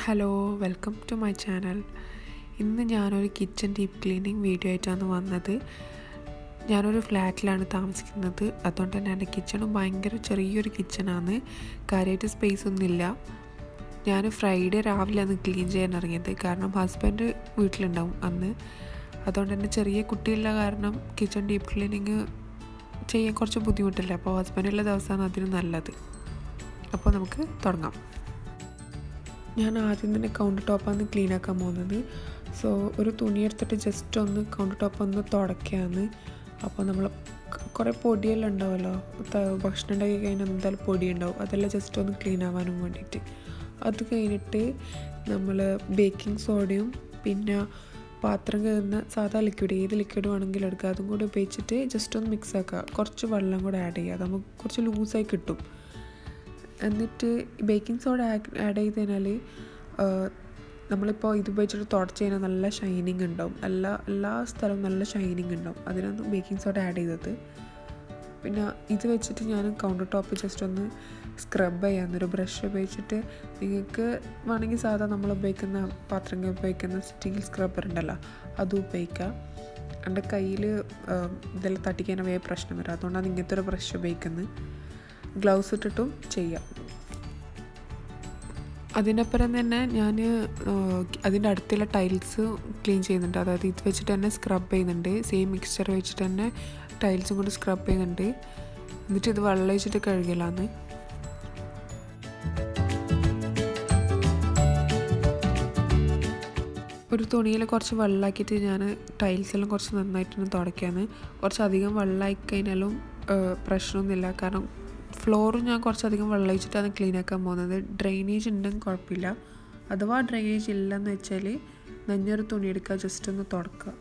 hello welcome to my channel ഇന്ന് ഞാനൊരു kitchen deep cleaning video ആയിട്ടാണ് വന്നത് ഞാനൊരു ഫ്ലാറ്റിലാണ് താമസിക്കുന്നത് അതുകൊണ്ട് തന്നെ എൻ്റെ കിച്ചണും ഭയങ്കര ചെറിയൊരു കിച്ചണാണ് കാര്യമായിട്ട് സ്പേസ് ഒന്നുമില്ല ഞാൻ ഫ്രൈഡേ രാവിലെ അന്ന് ക്ലീൻ ചെയ്യാൻ ഇറങ്ങിയത് കാരണം ഹസ്ബൻഡ് വീട്ടിലുണ്ടാവും അന്ന് അതുകൊണ്ട് തന്നെ ചെറിയ കുട്ടിയുള്ള കാരണം കിച്ചൺ ഡീപ്പ് ക്ലീനിങ് ചെയ്യാൻ കുറച്ച് ബുദ്ധിമുട്ടില്ല അപ്പോൾ ഹസ്ബൻഡുള്ള ദിവസമാണ് അതിന് നല്ലത് അപ്പോൾ നമുക്ക് തുടങ്ങാം ഞാൻ ആദ്യം തന്നെ കൗണ്ടർ ടോപ്പാണ് ക്ലീൻ ആക്കാൻ പോകുന്നത് സോ ഒരു തുണി എടുത്തിട്ട് ജസ്റ്റ് ഒന്ന് കൗണ്ടർ ടോപ്പ് ഒന്ന് തുടക്കുകയാണ് അപ്പോൾ നമ്മൾ കുറേ പൊടിയെല്ലാം ഉണ്ടാവുമല്ലോ ത- ഭക്ഷണം ഉണ്ടാക്കി കഴിഞ്ഞാൽ എന്തായാലും പൊടി ഉണ്ടാവും അതെല്ലാം ജസ്റ്റ് ഒന്ന് ക്ലീൻ ആവാനും വേണ്ടിയിട്ട് അത് കഴിഞ്ഞിട്ട് നമ്മൾ ബേക്കിംഗ് സോഡയും പിന്നെ പാത്രം കയറുന്ന സാധാ ലിക്വിഡ് ഏത് ലിക്വിഡ് വേണമെങ്കിലും എടുക്കുക അതും കൂടി ഉപയോഗിച്ചിട്ട് ജസ്റ്റ് ഒന്ന് മിക്സ് ആക്കുക കുറച്ച് വെള്ളം കൂടെ ആഡ് ചെയ്യുക അത് നമുക്ക് കുറച്ച് ലൂസായി കിട്ടും എന്നിട്ട് ബേക്കിംഗ് സോഡ ആഡ് ചെയ്ത് കഴിഞ്ഞാൽ നമ്മളിപ്പോൾ ഇത് ഉപയോഗിച്ചിട്ട് തുടച്ച് കഴിഞ്ഞാൽ നല്ല ഷൈനിങ് ഉണ്ടാവും എല്ലാ എല്ലാ സ്ഥലവും നല്ല ഷൈനിങ് ഉണ്ടാവും അതിനാണ് ബേക്കിംഗ് സോഡ ആഡ് ചെയ്തത് പിന്നെ ഇത് വെച്ചിട്ട് ഞാൻ കൗണ്ടർ ടോപ്പ് ജസ്റ്റ് ഒന്ന് സ്ക്രബ് ചെയ്യാൻ ഒരു ബ്രഷ് ഉപയോഗിച്ചിട്ട് നിങ്ങൾക്ക് വേണമെങ്കിൽ സാധാ നമ്മൾ ഉപയോഗിക്കുന്ന പാത്രങ്ങൾ ഉപയോഗിക്കുന്ന സ്റ്റീൽ സ്ക്രബ്ബർ ഉണ്ടല്ലോ അതും ഉപയോഗിക്കാം എൻ്റെ കയ്യിൽ ഇതെല്ലാം തട്ടിക്കാൻ വേഗം പ്രശ്നം വരും അതുകൊണ്ടാണ് ഇങ്ങനത്തെ ഒരു ബ്രഷ് ഉപയോഗിക്കുന്നത് ഗ്ലൗസ് ഇട്ടിട്ടും ചെയ്യാം അതിനപ്പുറം തന്നെ ഞാൻ അതിൻ്റെ അടുത്തുള്ള ടൈൽസ് ക്ലീൻ ചെയ്യുന്നുണ്ട് അതായത് ഇത് വെച്ചിട്ട് തന്നെ സ്ക്രബ് ചെയ്യുന്നുണ്ട് സെയിം മിക്സ്ചർ വെച്ചിട്ട് തന്നെ ടൈൽസും കൂടി സ്ക്രബ് ചെയ്യുന്നുണ്ട് എന്നിട്ട് ഇത് വെള്ളം ഒഴിച്ചിട്ട് കഴുകലാണ് ഒരു തുണിയിൽ കുറച്ച് വെള്ളമാക്കിയിട്ട് ഞാൻ ടൈൽസെല്ലാം കുറച്ച് നന്നായിട്ടൊന്ന് തുടയ്ക്കാണ് കുറച്ചധികം വെള്ളമായി കഴിഞ്ഞാലും പ്രശ്നമൊന്നുമില്ല കാരണം ഫ്ലോറും ഞാൻ കുറച്ചധികം വെള്ളം ഒഴിച്ചിട്ടാണ് ക്ലീൻ ആക്കാൻ പോകുന്നത് ഡ്രെയിനേജ് ഉണ്ടെങ്കിൽ കുഴപ്പമില്ല അഥവാ ഡ്രെയിനേജ് ഇല്ലെന്ന് വെച്ചാൽ നഞ്ഞൊരു തുണി എടുക്കുക ജസ്റ്റ് ഒന്ന് തുടക്കുക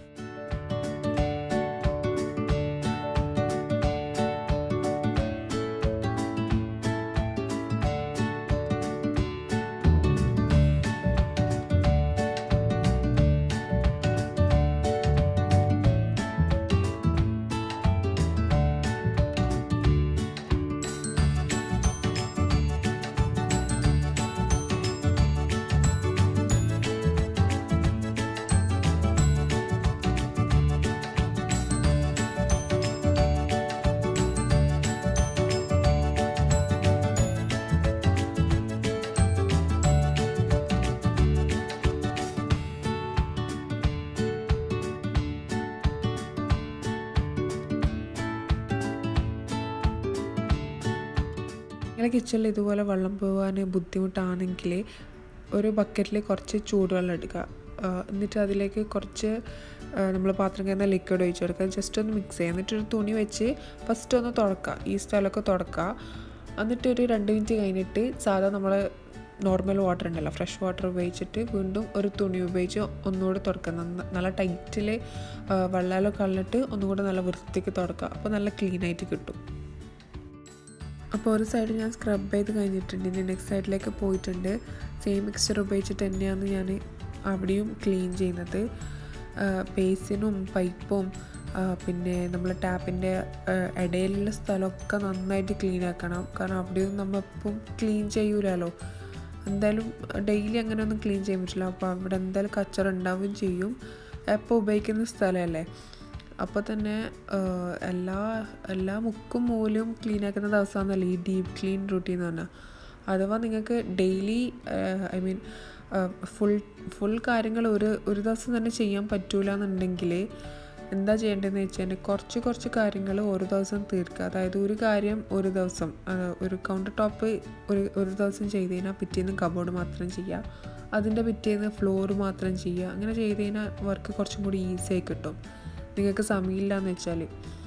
നിങ്ങളുടെ കിച്ചണിൽ ഇതുപോലെ വെള്ളം പോകാൻ ബുദ്ധിമുട്ടാണെങ്കിൽ ഒരു ബക്കറ്റിൽ കുറച്ച് ചൂടുവെള്ളം എടുക്കുക ആ, എന്നിട്ട് അതിലേക്ക് കുറച്ച് നമ്മൾ പാത്രം കയറുന്ന ലിക്വിഡ് ഒഴിച്ച് കൊടുക്കുക ജസ്റ്റ് ഒന്ന് മിക്സ് ചെയ്യുക എന്നിട്ട് ഒരു തുണി വെച്ച് ഫസ്റ്റ് ഒന്ന് തുടക്കുക ഈ സ്ഥലമൊക്കെ തുടക്കുക എന്നിട്ട് ഒരു രണ്ട് മിനിറ്റ് കഴിഞ്ഞിട്ട് സാധാ നമ്മൾ നോർമൽ വാട്ടർ ഉണ്ടല്ലോ ഫ്രഷ് വാട്ടർ ഉപയോഗിച്ചിട്ട് വീണ്ടും ഒരു തുണി ഉപയോഗിച്ച് ഒന്നുകൂടെ തുടക്കുക നന്ന- നല്ല ടൈറ്റിൽ വെള്ളമെല്ലാം കളഞ്ഞിട്ട് ഒന്നുകൂടെ നല്ല വൃത്തിക്ക് തുടക്കുക അപ്പോൾ നല്ല ക്ലീൻ ആയിട്ട് കിട്ടും അപ്പോൾ ഒരു സൈഡ് ഞാൻ സ്ക്രബ് ചെയ്ത് കഴിഞ്ഞിട്ടുണ്ട് ഇനി നെക്സ്റ്റ് സൈഡിലേക്ക് പോയിട്ടുണ്ട് സെയിം മിക്സ്ചർ ഉപയോഗിച്ചിട്ട് തന്നെയാണ് ഞാൻ അവിടെയും ക്ലീൻ ചെയ്യുന്നത് ബേസിനും പൈപ്പും ആ, പിന്നെ നമ്മൾ ടാപ്പിൻ്റെ ഇടയിലുള്ള സ്ഥലമൊക്കെ നന്നായിട്ട് ക്ലീൻ ആക്കണം കാരണം അവിടെയും നമ്മളിപ്പം ക്ലീൻ ചെയ്യൂലല്ലോ എന്തായാലും ഡെയിലി അങ്ങനെ ഒന്നും ക്ലീൻ ചെയ്യാൻ പറ്റില്ല അപ്പോൾ അവിടെ എന്തായാലും കച്ചറ ഉണ്ടാവുകയും ചെയ്യും എപ്പോൾ ഉപയോഗിക്കുന്ന സ്ഥലമല്ലേ അപ്പോൾ തന്നെ ആ, എല്ലാ എല്ലാ മുക്കും മൂലയും ക്ലീൻ ആക്കുന്ന ദിവസമാണെന്നല്ല ഈ ഡീപ്പ് ക്ലീൻ റൂട്ടീൻ എന്ന് പറഞ്ഞാൽ അഥവാ നിങ്ങൾക്ക് daily I mean full full കാര്യങ്ങൾ ഒരു ഒരു ദിവസം തന്നെ ചെയ്യാൻ പറ്റൂല എന്നുണ്ടെങ്കിൽ എന്താ ചെയ്യേണ്ടതെന്ന് വെച്ചാൽ കുറച്ച് കുറച്ച് കാര്യങ്ങൾ ഒരു ദിവസം തീർക്കുക അതായത് ഒരു കാര്യം ഒരു ദിവസം ആ, ഒരു കൗണ്ടർ ടോപ്പ് ഒരു ഒരു ദിവസം ചെയ്ത് കഴിഞ്ഞാൽ പിറ്റേന്ന് കബോർഡ് മാത്രം ചെയ്യുക അതിൻ്റെ പിറ്റേന്ന് ഫ്ലോർ മാത്രം ചെയ്യുക അങ്ങനെ ചെയ്ത് കഴിഞ്ഞാൽ വർക്ക് കുറച്ചും കൂടി ഈസി ആയി കിട്ടും നിങ്ങൾക്ക് സമയമില്ല എന്ന് വെച്ചാൽ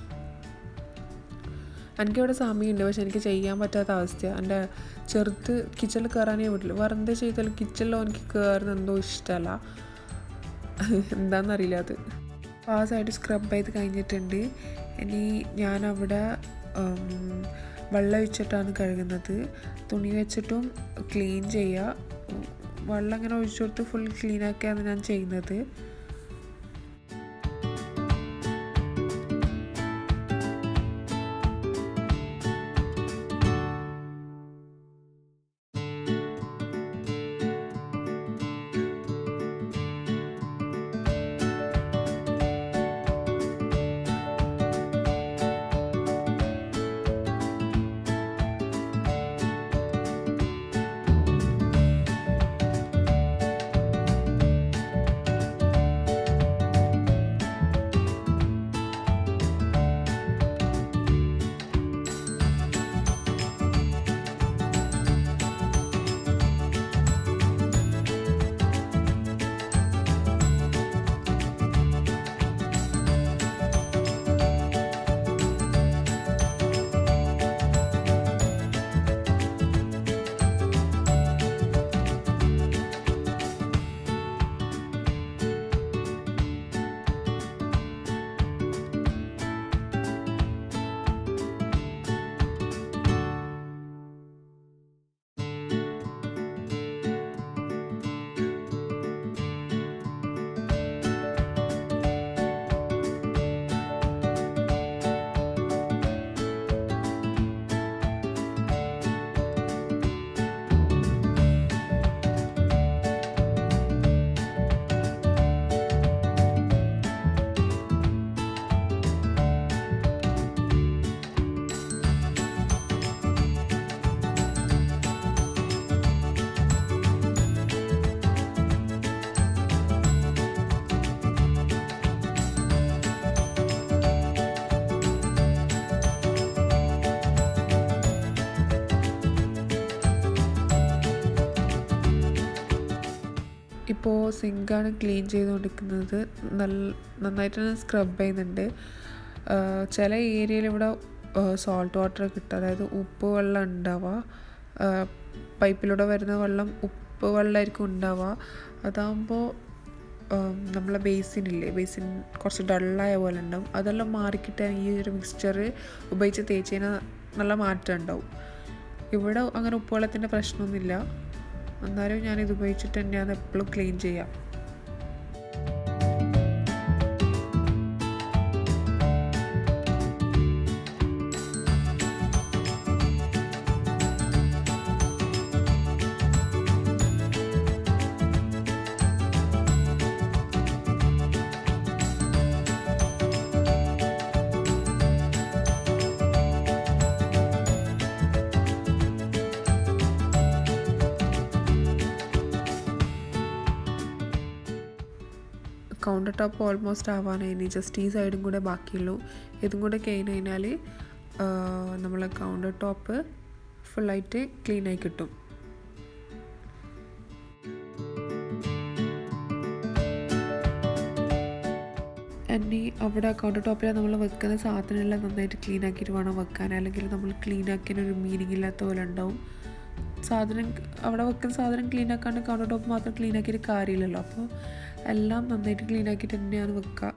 എനിക്കിവിടെ സമയമുണ്ട് പക്ഷെ എനിക്ക് ചെയ്യാൻ പറ്റാത്ത അവസ്ഥയാണ് എൻ്റെ ചെറുത്ത് കിച്ചണിൽ കയറാനേ പറ്റില്ല വേറെ എന്താ ചെയ്താലും കിച്ചണിലോ എനിക്ക് കയറുന്ന എന്തോ ഇഷ്ടമല്ല എന്താണെന്നറിയില്ല അത് അപ്പോൾ ആ സൈഡ് സ്ക്രബ് ചെയ്ത് കഴിഞ്ഞിട്ടുണ്ട് ഇനി ഞാനവിടെ ഉം, വെള്ളം ഒഴിച്ചിട്ടാണ് കഴുകുന്നത് തുണി വെച്ചിട്ടും ക്ലീൻ ചെയ്യുക ഉം, വെള്ളം ഇങ്ങനെ ഒഴിച്ചു കൊടുത്ത് ഫുൾ ക്ലീൻ ആക്കിയാണ് ഞാൻ ചെയ്യുന്നത് ഇപ്പോൾ സിങ്കാണ് ക്ലീൻ ചെയ്തുകൊണ്ടിരിക്കുന്നത് നല്ല നന്നായിട്ട് തന്നെ സ്ക്രബ് ചെയ്യുന്നുണ്ട് ആ, ചില ഏരിയയിൽ ഇവിടെ സോൾട്ട് വാട്ടർ കിട്ടുക അതായത് ഉപ്പ് വെള്ളം ഉണ്ടാവുക ആ, പൈപ്പിലൂടെ വരുന്ന വെള്ളം ഉപ്പ് വെള്ളമായിരിക്കും ഉണ്ടാവുക അതാകുമ്പോൾ നമ്മളെ ബേസിനില്ലേ ബേസിൻ കുറച്ച് ഡള്ളായ പോലെ ഉണ്ടാവും അതെല്ലാം മാറിക്കിട്ടാൻ ഈ ഒരു മിക്സ്ചർ ഉപയോഗിച്ച് തേച്ച് കഴിഞ്ഞാൽ നല്ല മാറ്റം ഉണ്ടാവും ഇവിടെ അങ്ങനെ ഉപ്പുവെള്ളത്തിൻ്റെ പ്രശ്നമൊന്നുമില്ല എന്നാലും ഞാനിത് ഉപയോഗിച്ചിട്ട് തന്നെയാണ് എപ്പോഴും ക്ലീൻ ചെയ്യാം കൗണ്ടർ ടോപ്പ് ഓൾമോസ്റ്റ് ആവാനായി ഇനി ജസ്റ്റ് ഈ സൈഡും കൂടെ ബാക്കിയുള്ളൂ ഇതും കൂടെ കഴിഞ്ഞ് കഴിഞ്ഞാൽ നമ്മളെ കൗണ്ടർ ടോപ്പ് ഫുള്ളായിട്ട് ക്ലീൻ ആയി കിട്ടും ഇനി അവിടെ കൗണ്ടർ ടോപ്പിൽ നമ്മൾ വെക്കുന്ന സാധനമെല്ലാം നന്നായിട്ട് ക്ലീൻ ആക്കിയിട്ട് വേണം വെക്കാൻ അല്ലെങ്കിൽ നമ്മൾ ക്ലീൻ ആക്കിയതിന് ഒരു മീനിങ് ഇല്ലാത്ത പോലെ ഉണ്ടാവും സാധനം അവിടെ വെക്കുന്ന സാധനം ക്ലീൻ ആക്കാണ്ട് കൗണ്ടർ ടോപ്പ് മാത്രം ക്ലീൻ ആക്കിയിട്ട് കാര്യമില്ലല്ലോ അപ്പോൾ എല്ലാം നന്നായിട്ട് ക്ലീൻ ആക്കിയിട്ട് തന്നെയാണ് വെക്കുക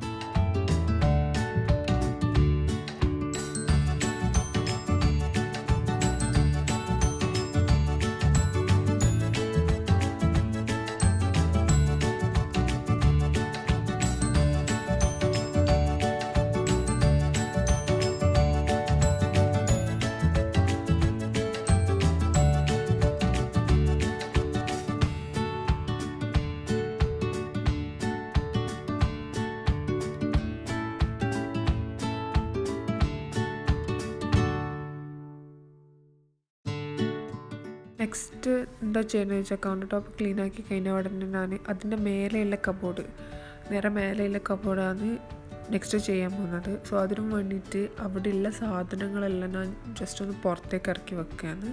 നെക്സ്റ്റ് എന്താ ചെയ്യുന്നത് വെച്ചാൽ കൗണ്ടർ ടോപ്പ് ക്ലീൻ ആക്കി കഴിഞ്ഞ ഉടനെ ഞാൻ അതിൻ്റെ മേലെയുള്ള കബോർഡ് നേരെ മേലെയുള്ള കബോർഡാണ് നെക്സ്റ്റ് ചെയ്യാൻ പോകുന്നത് സോ അതിനു വേണ്ടിയിട്ട് അവിടെയുള്ള സാധനങ്ങളെല്ലാം ഞാൻ ജസ്റ്റ് ഒന്ന് പുറത്തേക്ക് ഇറക്കി വെക്കുകയാണ്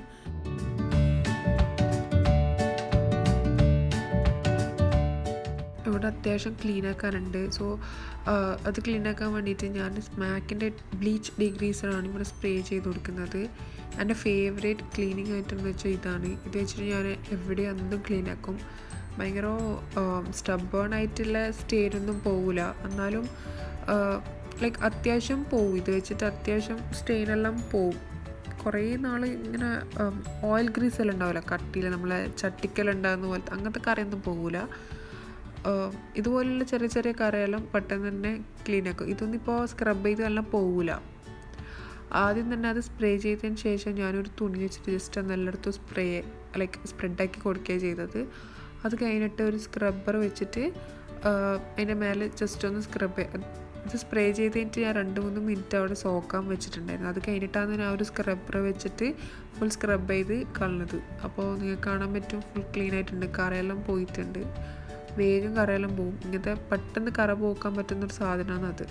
ഇവിടെ അത്യാവശ്യം ക്ലീൻ ആക്കാനുണ്ട് സോ അത് ക്ലീൻ ആക്കാൻ വേണ്ടിയിട്ട് ഞാൻ സ്മാക്കിൻ്റെ ബ്ലീച്ച് ഡിഗ്രീസറാണ് ഇവിടെ സ്പ്രേ ചെയ്ത് കൊടുക്കുന്നത് എൻ്റെ ഫേവറേറ്റ് ക്ലീനിങ് ഐറ്റം എന്ന് വെച്ചാൽ ഇതാണ് ഇത് വെച്ചിട്ട് ഞാൻ എവിടെ എന്തും ക്ലീൻ ആക്കും ഭയങ്കര സ്റ്റബേൺ ആയിട്ടുള്ള സ്റ്റേനൊന്നും പോവില്ല എന്നാലും ലൈക്ക് അത്യാവശ്യം പോവും ഇത് വെച്ചിട്ട് അത്യാവശ്യം സ്റ്റെയിനെല്ലാം പോവും കുറേ നാൾ ഇങ്ങനെ ഓയിൽ ഗ്രീസ് എല്ലാം ഉണ്ടാവില്ല കട്ടിയിൽ നമ്മളെ ചട്ടിക്കലുണ്ടാകുന്ന പോലത്തെ അങ്ങനത്തെ കറിയൊന്നും പോകില്ല ഇതുപോലുള്ള ചെറിയ ചെറിയ കറയെല്ലാം പെട്ടെന്ന് തന്നെ ക്ലീൻ ആക്കും ഇതൊന്നും ഇപ്പോൾ സ്ക്രബ് ചെയ്ത് എല്ലാം പോകില്ല ആദ്യം തന്നെ അത് സ്പ്രേ ചെയ്തതിന് ശേഷം ഞാനൊരു തുണി വെച്ചിട്ട് ജസ്റ്റ് എല്ലായിടത്തും സ്പ്രേ ലൈക്ക് സ്പ്രെഡാക്കി കൊടുക്കുകയാണ് ചെയ്തത് അത് കഴിഞ്ഞിട്ട് ഒരു സ്ക്രബ്ബർ വെച്ചിട്ട് അതിൻ്റെ മേലെ ജസ്റ്റ് ഒന്ന് സ്ക്രബ് ഇത് സ്പ്രേ ചെയ്ത് കഴിഞ്ഞിട്ട് ഞാൻ രണ്ട് മൂന്ന് മിനിറ്റ് അവിടെ സോക്കാൻ വെച്ചിട്ടുണ്ടായിരുന്നു അത് കഴിഞ്ഞിട്ടാണ് ഞാൻ ആ ഒരു സ്ക്രബ്ബർ വെച്ചിട്ട് ഫുൾ സ്ക്രബ് ചെയ്ത് കളഞ്ഞത് അപ്പോൾ നിങ്ങൾക്ക് കാണാൻ പറ്റും ഫുൾ ക്ലീൻ ആയിട്ടുണ്ട് കറയെല്ലാം പോയിട്ടുണ്ട് വേഗം കറയെല്ലാം പോകും ഇങ്ങനത്തെ പെട്ടെന്ന് കറ പോക്കാൻ പറ്റുന്നൊരു സാധനമാണ് അത്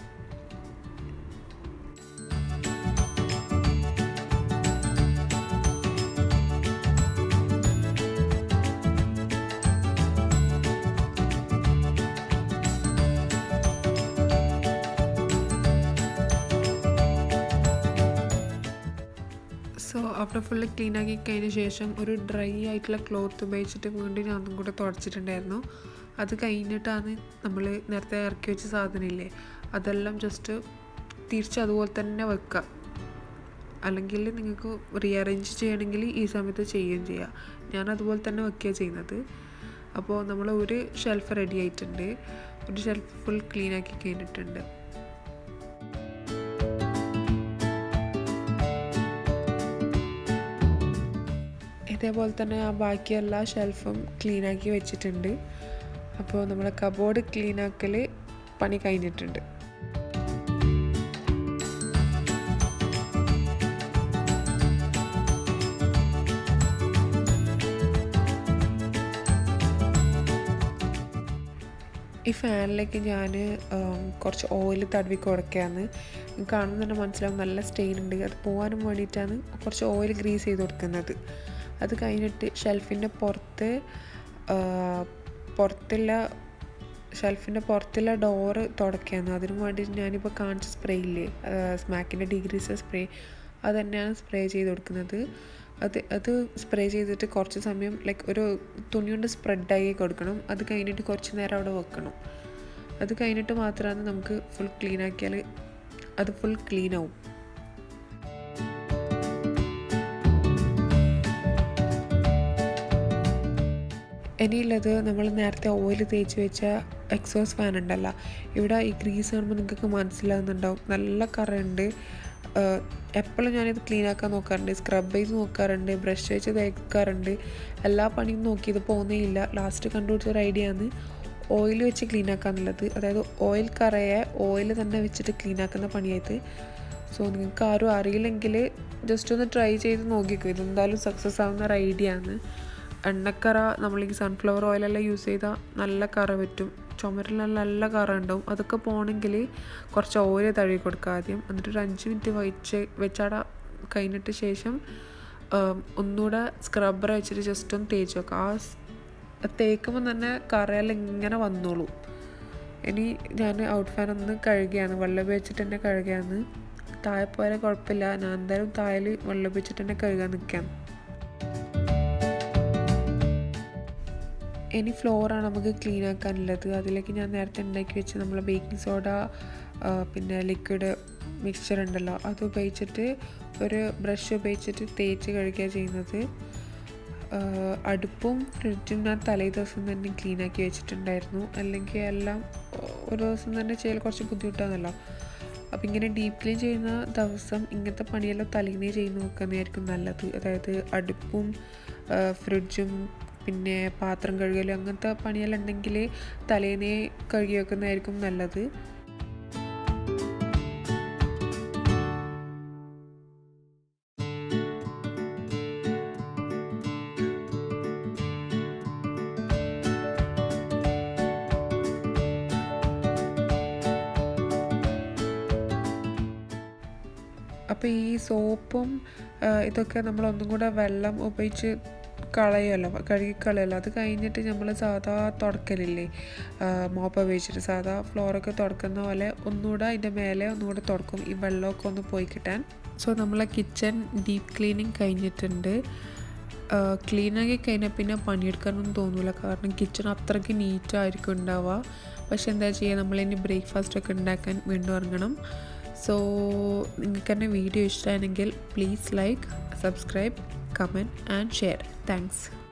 സോ അവിടെ ഫുള്ള് ക്ലീൻ ആക്കി കഴിഞ്ഞ ശേഷം ഒരു ഡ്രൈ ആയിട്ടുള്ള ക്ലോത്ത് ഉപയോഗിച്ചിട്ട് വീണ്ടും ഞാൻ ഒന്നും കൂടെ തുടച്ചിട്ടുണ്ടായിരുന്നു അത് കഴിഞ്ഞിട്ടാണ് നമ്മൾ നേരത്തെ ഇറക്കി വെച്ച സാധനമില്ലേ അതെല്ലാം ജസ്റ്റ് തിരിച്ച് അതുപോലെ തന്നെ വെക്കുക അല്ലെങ്കിൽ നിങ്ങൾക്ക് റീഅറേഞ്ച് ചെയ്യണമെങ്കിൽ ഈ സമയത്ത് ചെയ്യുകയും ചെയ്യാം ഞാൻ അതുപോലെ തന്നെ വെക്കുകയാണ് ചെയ്യുന്നത് അപ്പോൾ നമ്മൾ ഒരു ഷെൽഫ് റെഡി ആയിട്ടുണ്ട് ഒരു ഷെൽഫ് ഫുൾ ക്ലീൻ ആക്കി കഴിഞ്ഞിട്ടുണ്ട് ഇതേപോലെ തന്നെ ആ ബാക്കി എല്ലാ ഷെൽഫും ക്ലീൻ ആക്കി വെച്ചിട്ടുണ്ട് അപ്പോൾ നമ്മുടെ കബോർഡ് ക്ലീൻ ആക്കൽ പണി കഴിഞ്ഞിട്ടുണ്ട് ഈ ഫാനിലേക്ക് ഞാൻ കുറച്ച് ഓയിൽ തടവി കൊടുക്കുകയാണ് കാണുമ്പോൾ തന്നെ മനസ്സിലാവും നല്ല സ്റ്റെയിൻ ഉണ്ട് അത് പോകാനും വേണ്ടിയിട്ടാണ് കുറച്ച് ഓയിൽ ഗ്രീസ് ചെയ്ത് കൊടുക്കുന്നത് അത് കഴിഞ്ഞിട്ട് ഷെൽഫിൻ്റെ പുറത്ത് പുറത്തുള്ള ഷെൽഫിൻ്റെ പുറത്തുള്ള ഡോറ് തുടയ്ക്കാന്ന് അതിനു വേണ്ടി ഞാനിപ്പോൾ കാണിച്ച സ്പ്രേ ഇല്ലേ സ്മാക്കിൻ്റെ ഡിഗ്രീസ് സ്പ്രേ അത് തന്നെയാണ് സ്പ്രേ ചെയ്ത് കൊടുക്കുന്നത് അത് അത് സ്പ്രേ ചെയ്തിട്ട് കുറച്ച് സമയം ലൈക്ക് ഒരു തുണി കൊണ്ട് സ്പ്രെഡായി കൊടുക്കണം അത് കഴിഞ്ഞിട്ട് കുറച്ച് നേരം അവിടെ വെക്കണം അത് കഴിഞ്ഞിട്ട് മാത്രമാണ് നമുക്ക് ഫുൾ ക്ലീൻ ആക്കിയാൽ അത് ഫുൾ ക്ലീൻ ആവും ഇനിയുള്ളത് നമ്മൾ നേരത്തെ ഓയിൽ തേച്ച് വെച്ച എക്സോസ് ഫാൻ ഉണ്ടല്ലോ ഇവിടെ ഈ ഗ്രീസ് കാണുമ്പോൾ നിങ്ങൾക്ക് മനസ്സിലാകുന്നുണ്ടാവും നല്ല കറയുണ്ട് എപ്പോഴും ഞാനിത് ക്ലീൻ ആക്കാൻ നോക്കാറുണ്ട് സ്ക്രബ് ചെയ്ത് നോക്കാറുണ്ട് ബ്രഷ് വെച്ച് തേക്കാറുണ്ട് എല്ലാ പണിയും നോക്കി ഇത് പോകുന്നേയില്ല ലാസ്റ്റ് കണ്ടുപിടിച്ച ഒരു ഐഡിയ ആണ് ഓയിൽ വെച്ച് ക്ലീൻ ആക്കാന്നുള്ളത് അതായത് ഓയിൽ കറയെ ഓയിൽ തന്നെ വെച്ചിട്ട് ക്ലീൻ ആക്കുന്ന പണിയായത് സോ നിങ്ങൾക്ക് ആരും അറിയില്ലെങ്കിൽ ജസ്റ്റ് ഒന്ന് ട്രൈ ചെയ്ത് നോക്കിക്കോ ഇതെന്തായാലും സക്സസ് ആവുന്ന ഒരു ഐഡിയ ആണ് എണ്ണക്കറ നമ്മൾ ഈ സൺഫ്ലവർ ഓയിലെല്ലാം യൂസ് ചെയ്താൽ നല്ല കറ പറ്റും ചുമരിലെല്ലാം നല്ല കറ ഉണ്ടാവും അതൊക്കെ പോകണമെങ്കിൽ കുറച്ച് ഓയിൽ തഴുകി കൊടുക്കുക ആദ്യം എന്നിട്ട് ഒരു അഞ്ച് മിനിറ്റ് വെച്ച് വെച്ചാട കഴിഞ്ഞിട്ട് ശേഷം ഒന്നുകൂടെ സ്ക്രബ്ബർ വെച്ചിട്ട് ജസ്റ്റ് ഒന്ന് തേച്ച് വെക്കുക ആ തേക്കുമ്പോൾ തന്നെ കറയെല്ലാം ഇങ്ങനെ വന്നോളൂ ഇനി ഞാൻ ഔട്ട് ഫാൻ ഒന്ന് കഴുകിയാണ് വെള്ളം ഉപയോഗിച്ചിട്ട് തന്നെ കഴുകിയാണ് താഴെ പോയാലും കുഴപ്പമില്ല ഞാൻ എന്തായാലും താഴെ വെള്ളം ഉപയോഗിച്ചിട്ട് തന്നെ കഴുകാൻ നിൽക്കാം ഇനി ഫ്ലോറാണ് നമുക്ക് ക്ലീൻ ആക്കാനുള്ളത് അതിലേക്ക് ഞാൻ നേരത്തെ ഉണ്ടാക്കി വെച്ച് നമ്മൾ ബേക്കിംഗ് സോഡ പിന്നെ ലിക്വിഡ് മിക്സ്ചർ ഉണ്ടല്ലോ അത് ഉപയോഗിച്ചിട്ട് ഒരു ബ്രഷ് ഉപയോഗിച്ചിട്ട് തേച്ച് കഴുകുക ചെയ്യുന്നത് അടുപ്പും ഫ്രിഡ്ജും ഞാൻ തലേ ദിവസം തന്നെ ക്ലീൻ ആക്കി വെച്ചിട്ടുണ്ടായിരുന്നു അല്ലെങ്കിൽ എല്ലാം ഒരു ദിവസം തന്നെ ചെയ്യൽ കുറച്ച് ബുദ്ധിമുട്ടാണല്ലോ അപ്പം ഇങ്ങനെ ഡീപ്പ് ക്ലീൻ ചെയ്യുന്ന ദിവസം ഇങ്ങനത്തെ പണിയെല്ലാം തലേന്നേ ചെയ്ത് നോക്കുന്നതായിരിക്കും നല്ലത് അതായത് അടുപ്പും ഫ്രിഡ്ജും പിന്നെ പാത്രം കഴുകലും അങ്ങനത്തെ പണിയെല്ലാം ഉണ്ടെങ്കിൽ തലേന്നേ കഴുകി വെക്കുന്നതായിരിക്കും നല്ലത് അപ്പോൾ ഈ സോപ്പും ഇതൊക്കെ നമ്മൾ ഒന്നും കൂടെ വെള്ളം ഉപയോഗിച്ച് കളയുമല്ലോ കഴുകി കളയുമല്ലോ അത് കഴിഞ്ഞിട്ട് നമ്മൾ സാധാ തുടക്കലില്ലേ മോപ്പ ഉപയോഗിച്ചിട്ട് സാധാ ഫ്ലോറൊക്കെ തുടക്കുന്ന പോലെ ഒന്നുകൂടെ അതിൻ്റെ മേലെ ഒന്നുകൂടെ തുടക്കും ഈ വെള്ളമൊക്കെ ഒന്ന് പോയി കിട്ടാൻ സോ നമ്മളെ കിച്ചൺ ഡീപ്പ് ക്ലീനിങ് കഴിഞ്ഞിട്ടുണ്ട് ക്ലീനാക്കി കഴിഞ്ഞാൽ പിന്നെ പണിയെടുക്കാനൊന്നും തോന്നില്ല കാരണം കിച്ചൺ അത്രയ്ക്ക് നീറ്റായിരിക്കും ഉണ്ടാവുക പക്ഷെ എന്താ ചെയ്യുക നമ്മളിനി ബ്രേക്ക്ഫാസ്റ്റ് ഒക്കെ ഉണ്ടാക്കാൻ വീണ്ടും ഇറങ്ങണം സോ നിങ്ങൾക്ക് തന്നെ വീഡിയോ ഇഷ്ടമാണെങ്കിൽ please like subscribe comment and share thanks